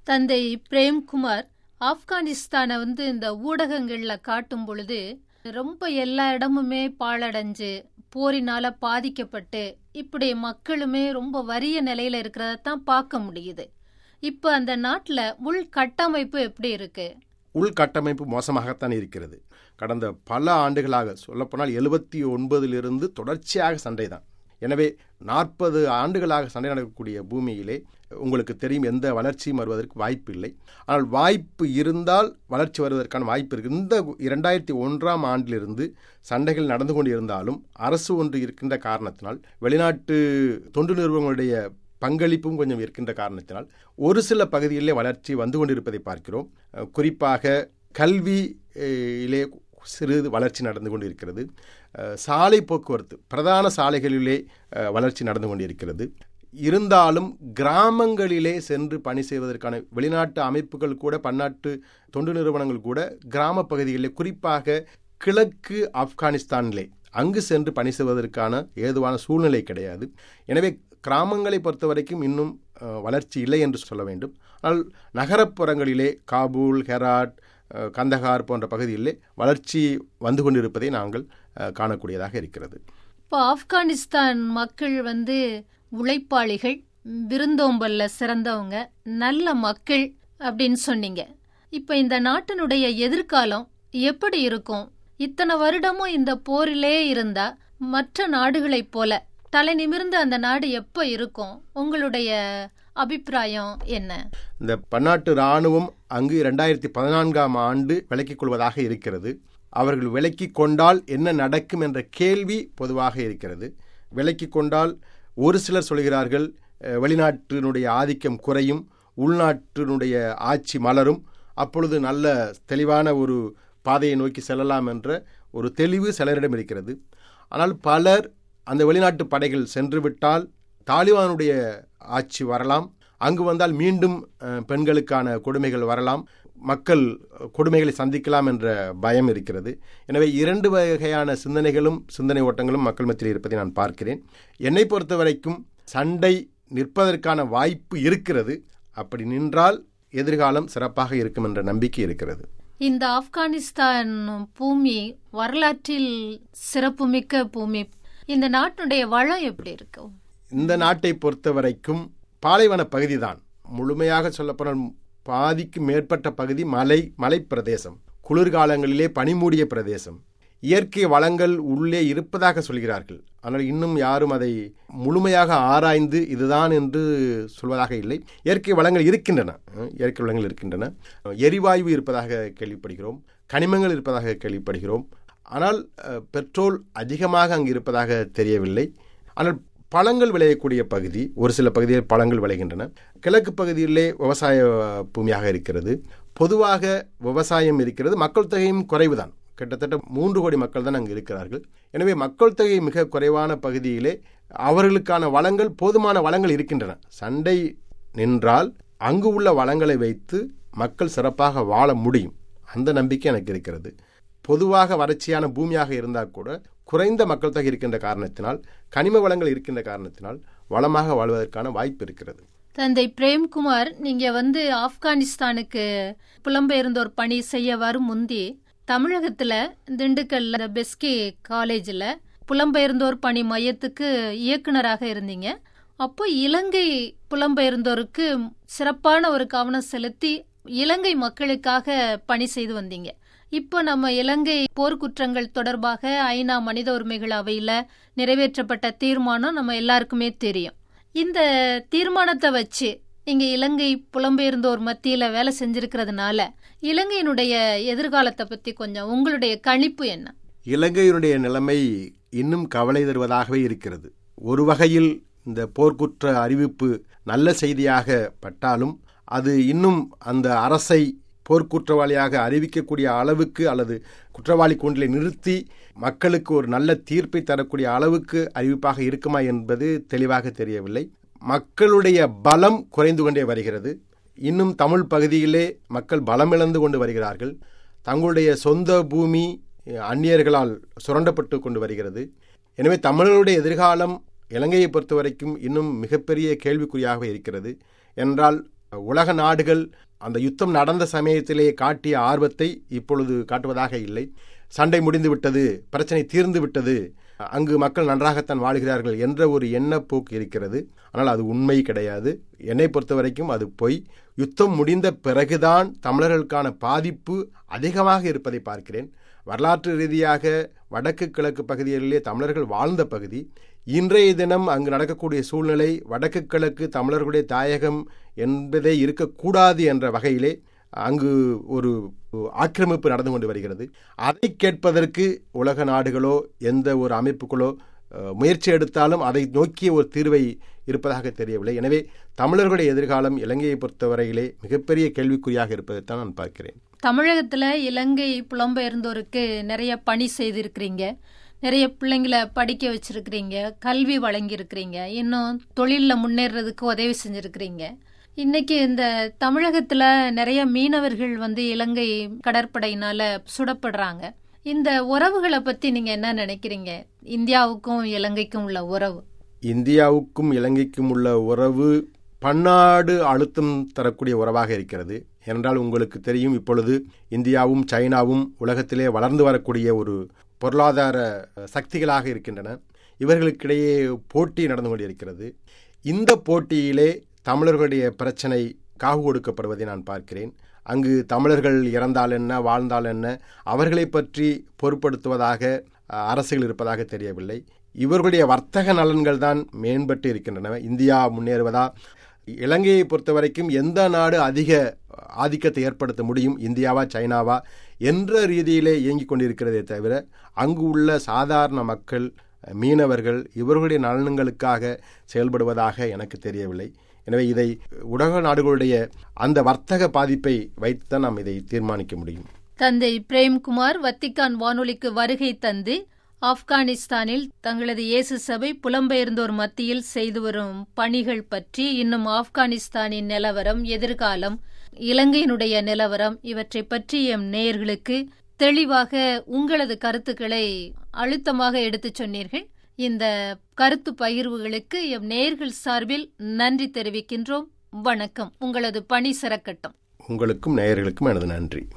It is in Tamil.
தந்தை பிரேம்குமார் ஆப்கானிஸ்தானை வந்து இந்த ஊடகங்கள்ல காட்டும் பொழுது ரொம்ப எல்லா இடமுமே பாழடைஞ்சு போரினால பாதிக்கப்பட்டு இப்படி மக்களுமே ரொம்ப வறிய நிலையில இருக்கிறத தான் பார்க்க முடியுது இப்ப அந்த நாட்டுல உள்கட்டமைப்பு எப்படி இருக்கு உள்கட்டமைப்பு மோசமாகத்தான் இருக்கிறது கடந்த பல ஆண்டுகளாக சொல்லப்போனால் எழுபத்தி ஒன்பதிலிருந்து தொடர்ச்சியாக சண்டை தான் எனவே நாற்பது ஆண்டுகளாக சண்டை நடக்கக்கூடிய பூமியிலே உங்களுக்கு தெரியும் எந்த வளர்ச்சியும் வருவதற்கு வாய்ப்பு இல்லை ஆனால் வாய்ப்பு இருந்தால் வளர்ச்சி வருவதற்கான வாய்ப்பு இருக்கு இந்த இரண்டாயிரத்தி ஒன்றாம் ஆண்டிலிருந்து சண்டைகள் நடந்து கொண்டு இருந்தாலும் அரசு ஒன்று இருக்கின்ற காரணத்தினால் வெளிநாட்டு தொண்டு நிறுவனங்களுடைய பங்களிப்பும் கொஞ்சம் இருக்கின்ற காரணத்தினால் ஒரு சில பகுதிகளிலே வளர்ச்சி வந்து கொண்டிருப்பதை பார்க்கிறோம் அஹ் குறிப்பாக கல்வியிலே சிறிது வளர்ச்சி நடந்து கொண்டிருக்கிறது அஹ் சாலை போக்குவரத்து பிரதான சாலைகளிலே அஹ், வளர்ச்சி நடந்து கொண்டிருக்கிறது இருந்தாலும் கிராமங்களிலே சென்று பணி செய்வதற்கான வெளிநாட்டு அமைப்புகள் கூட பன்னாட்டு தொண்டு நிறுவனங்கள் கூட கிராம பகுதிகளிலே குறிப்பாக கிழக்கு ஆப்கானிஸ்தானிலே அங்கு சென்று பணி செய்வதற்கான ஏதுவான சூழ்நிலை கிடையாது எனவே கிராமங்களை பொறுத்த வரைக்கும் இன்னும் அஹ், வளர்ச்சி இல்லை என்று சொல்ல வேண்டும் ஆனால் நகரப்புறங்களிலே காபூல் ஹெராட் அஹ், கந்தகார் போன்ற பகுதிகளிலே வளர்ச்சி வந்து கொண்டிருப்பதை நாங்கள் அஹ், காணக்கூடியதாக இருக்கிறது இப்போ ஆப்கானிஸ்தான் மக்கள் வந்து உழைப்பாளிகள் விருந்தோம்பல்ல சிறந்தவங்க நல்ல மக்கள் அப்படின்னு சொன்னீங்க இப்போ இந்த நாட்டினுடைய எதிர்காலம் எப்படி இருக்கும் இத்தனை வருடமும் இந்த போரிலே இருந்தா மற்ற நாடுகளைப் போல தலை நிமிர்ந்து அந்த நாடு எப்போ இருக்கும் உங்களுடைய அபிப்பிராயம் என்ன இந்த பன்னாட்டு இராணுவம் அங்கு இரண்டாயிரத்தி பதினான்காம் ஆண்டு விலக்கிக் கொள்வதாக இருக்கிறது அவர்கள் விலக்கிக் கொண்டால் என்ன நடக்கும் என்ற கேள்வி பொதுவாக இருக்கிறது விலக்கிக் கொண்டால் ஒரு சிலர் சொல்கிறார்கள் அஹ், வெளிநாட்டினுடைய ஆதிக்கம் குறையும் உள்நாட்டினுடைய ஆட்சி மலரும் அப்பொழுது நல்ல தெளிவான ஒரு பாதையை நோக்கி செல்லலாம் என்ற ஒரு தெளிவு சிலரிடம் இருக்கிறது ஆனால் பலர் அந்த வெளிநாட்டு படைகள் சென்று விட்டால் தாலிபானுடைய ஆட்சி வரலாம் அங்கு வந்தால் மீண்டும் அஹ், பெண்களுக்கான கொடுமைகள் வரலாம் மக்கள் அஹ், கொடுமைகளை சந்திக்கலாம் என்ற பயம் இருக்கிறது எனவே இரண்டு வகையான சிந்தனைகளும் சிந்தனை ஓட்டங்களும் மக்கள் மத்தியில் இருப்பதை நான் பார்க்கிறேன் என்னை பொறுத்த வரைக்கும் சண்டை நிற்பதற்கான வாய்ப்பு இருக்கிறது அப்படி நின்றால் எதிர்காலம் சிறப்பாக இருக்கும் என்ற நம்பிக்கை இருக்கிறது இந்த ஆப்கானிஸ்தான் பூமி வரலாற்றில் சிறப்புமிக்க பூமி இந்த நாட்டினுடைய வளம் எப்படி இருக்கும் இந்த நாட்டை பொறுத்த வரைக்கும் பாலைவன பகுதிதான் முழுமையாக சொல்லப்போனால் பாதிக்கு மேற்பட்ட பகுதி மலை மலைப்பிரதேசம் குளிர்காலங்களிலே பனிமூடிய பிரதேசம் இயற்கை வளங்கள் உள்ளே இருப்பதாக சொல்கிறார்கள் ஆனால் இன்னும் யாரும் அதை முழுமையாக ஆராய்ந்து இதுதான் என்று சொல்வதாக இல்லை இயற்கை வளங்கள் இருக்கின்றன அஹ், இயற்கை வளங்கள் இருக்கின்றன எரிவாயு இருப்பதாக கேள்விப்படுகிறோம் கனிமங்கள் இருப்பதாக கேள்விப்படுகிறோம் ஆனால் அஹ், பெட்ரோல் அதிகமாக அங்கு இருப்பதாக தெரியவில்லை ஆனால் பழங்கள் விளையக்கூடிய பகுதி ஒரு சில பகுதியில் பழங்கள் விளைகின்றன கிழக்கு பகுதியிலே விவசாய பூமியாக இருக்கிறது பொதுவாக விவசாயம் இருக்கிறது மக்கள் தொகையும் குறைவுதான் கிட்டத்தட்ட மூன்று கோடி மக்கள் தான் அங்கு இருக்கிறார்கள் எனவே மக்கள் தொகை மிக குறைவான பகுதியிலே அவர்களுக்கான வளங்கள் போதுமான வளங்கள் இருக்கின்றன சண்டை நின்றால் அங்கு உள்ள வளங்களை வைத்து மக்கள் சிறப்பாக வாழ முடியும் அந்த நம்பிக்கை எனக்கு இருக்கிறது பொதுவாக வறட்சியான பூமியாக இருந்தால் கூட குறைந்த மக்கள் தொகை இருக்கின்ற காரணத்தினால் கனிம வளங்கள் இருக்கின்ற காரணத்தினால் வளமாக வாழ்வதற்கான வாய்ப்பு இருக்கிறது தந்தை பிரேம்குமார் நீங்க வந்து ஆப்கானிஸ்தானுக்கு புலம்பெயர்ந்தோர் பணி செய்ய வரும் முந்தி தமிழகத்துல திண்டுக்கல்ல பெஸ்கி காலேஜில் புலம்பெயர்ந்தோர் பணி மையத்துக்கு இயக்குனராக இருந்தீங்க அப்போ இலங்கை புலம்பெயர்ந்தோருக்கு சிறப்பான ஒரு கவனம் செலுத்தி இலங்கை மக்களுக்காக பணி செய்து வந்தீங்க இப்போ நம்ம இலங்கை போர்க்குற்றங்கள் தொடர்பாக ஐநா மனித உரிமைகள் அவையில நிறைவேற்றப்பட்ட தீர்மானம் நம்ம எல்லாருக்குமே தெரியும் இந்த தீர்மானத்தை வச்சு இங்க இலங்கை புலம்பெயர்ந்தோர் மத்தியில வேலை செஞ்சிருக்கிறதுனால இலங்கையினுடைய எதிர்காலத்தை பத்தி கொஞ்சம் உங்களுடைய கணிப்பு என்ன இலங்கையினுடைய நிலைமை இன்னும் கவலை தருவதாகவே இருக்கிறது ஒரு வகையில் இந்த போர்க்குற்ற அறிவிப்பு நல்ல செய்தியாக பட்டாலும் அது இன்னும் அந்த அரசை போர்க்குற்றவாளியாக அறிவிக்கக்கூடிய அளவுக்கு அல்லது குற்றவாளி கூண்டிலை நிறுத்தி மக்களுக்கு ஒரு நல்ல தீர்ப்பை தரக்கூடிய அளவுக்கு அறிவிப்பாக இருக்குமா என்பது தெளிவாக தெரியவில்லை மக்களுடைய பலம் குறைந்து கொண்டே வருகிறது இன்னும் தமிழ் பகுதியிலே மக்கள் பலமிழந்து கொண்டு வருகிறார்கள் தங்களுடைய சொந்த பூமி அந்நியர்களால் சுரண்டப்பட்டு கொண்டு வருகிறது எனவே தமிழர்களுடைய எதிர்காலம் இலங்கையை பொறுத்த வரைக்கும் இன்னும் மிகப்பெரிய கேள்விக்குறியாக இருக்கிறது என்றால் உலக நாடுகள் அந்த யுத்தம் நடந்த சமயத்திலே காட்டிய ஆர்வத்தை இப்பொழுது காட்டுவதாக இல்லை சண்டை முடிந்து விட்டது பிரச்சனை தீர்ந்து விட்டது அங்கு மக்கள் நன்றாகத்தான் வாழ்கிறார்கள் என்ற ஒரு எண்ணப்போக்கு இருக்கிறது ஆனால் அது உண்மை கிடையாது என்னை பொறுத்த வரைக்கும் அது பொய் யுத்தம் முடிந்த பிறகுதான் தமிழர்களுக்கான பாதிப்பு அதிகமாக இருப்பதை பார்க்கிறேன் வரலாற்று ரீதியாக வடக்கு கிழக்கு பகுதிகளிலே தமிழர்கள் வாழ்ந்த பகுதி இன்றைய தினம் அங்கு நடக்கக்கூடிய சூழ்நிலை வடக்கு கிழக்கு தமிழர்களுடைய தாயகம் என்பதே இருக்கக்கூடாது என்ற வகையிலே அங்கு ஒரு ஆக்கிரமிப்பு நடந்து கொண்டு வருகிறது அதை கேட்பதற்கு உலக நாடுகளோ எந்த ஒரு அமைப்புகளோ முயற்சி எடுத்தாலும் அதை நோக்கிய ஒரு தீர்வை இருப்பதாக தெரியவில்லை எனவே தமிழர்களுடைய எதிர்காலம் இலங்கையை பொறுத்தவரையிலே மிகப்பெரிய கேள்விக்குறியாக இருப்பதைத்தான் நான் பார்க்கிறேன் தமிழகத்துல இலங்கை புலம்பெயர்ந்தோருக்கு நிறைய பணி செய்திருக்கிறீங்க நிறைய பிள்ளைங்களை படிக்க வச்சிருக்கிறீங்க கல்வி வழங்கியிருக்கிறீங்க இன்னும் தொழிலில் முன்னேறதுக்கு உதவி செஞ்சிருக்கிறீங்க இன்னைக்கு இந்த தமிழகத்துல நிறைய மீனவர்கள் வந்து இலங்கை கடற்படையினால சுடப்படுறாங்க இந்த உறவுகளை பத்தி நீங்க என்ன நினைக்கிறீங்க இந்தியாவுக்கும் இலங்கைக்கும் உள்ள உறவு இந்தியாவுக்கும் இலங்கைக்கும் உள்ள உறவு பன்னாடு அழுத்தம் தரக்கூடிய உறவாக இருக்கிறது என்றால் உங்களுக்கு தெரியும் இப்பொழுது இந்தியாவும் சைனாவும் உலகத்திலே வளர்ந்து வரக்கூடிய ஒரு பொருளாதார சக்திகளாக இருக்கின்றன இவர்களுக்கிடையே போட்டி நடந்து கொண்டிருக்கிறது இந்த போட்டியிலே தமிழர்களுடைய பிரச்சனை காவு கொடுக்கப்படுவதை நான் பார்க்கிறேன் அங்கு தமிழர்கள் இறந்தால் என்ன வாழ்ந்தால் என்ன அவர்களை பற்றி பொருட்படுத்துவதாக அரசுகள் இருப்பதாக தெரியவில்லை இவர்களுடைய வர்த்தக நலன்கள் தான் மேம்பட்டு இருக்கின்றன இந்தியா முன்னேறுவதா இலங்கையை பொறுத்த வரைக்கும் எந்த நாடு அதிக ஆதிக்கத்தை ஏற்படுத்த முடியும் இந்தியாவா சைனாவா என்ற ரீதியிலே இயங்கிக் கொண்டிருக்கிறதே தவிர அங்கு உள்ள சாதாரண மக்கள் மீனவர்கள் இவர்களுடைய நலன்களுக்காக செயல்படுவதாக எனக்கு தெரியவில்லை எனவே இதை உலக நாடுகளுடைய அந்த வர்த்தக பாதிப்பை வைத்துதான் நாம் இதை தீர்மானிக்க முடியும் தந்தை பிரேம்குமார் வத்திக்கான் வானொலிக்கு வருகை தந்து ஆப்கானிஸ்தானில் தங்களது இயேசு சபை புலம்பெயர்ந்தோர் மத்தியில் செய்து வரும் பணிகள் பற்றி இன்னும் ஆப்கானிஸ்தானின் நிலவரம் எதிர்காலம் இலங்கையினுடைய நிலவரம் இவற்றை பற்றி எம் நேயர்களுக்கு தெளிவாக உங்களது கருத்துக்களை அழுத்தமாக எடுத்துச் சொன்னீர்கள் இந்த கருத்து பகிர்வுகளுக்கு எம் நேயர்கள் சார்பில் நன்றி தெரிவிக்கின்றோம் வணக்கம் உங்களது பணி சிறக்கட்டும் உங்களுக்கும் நேயர்களுக்கும் எனது நன்றி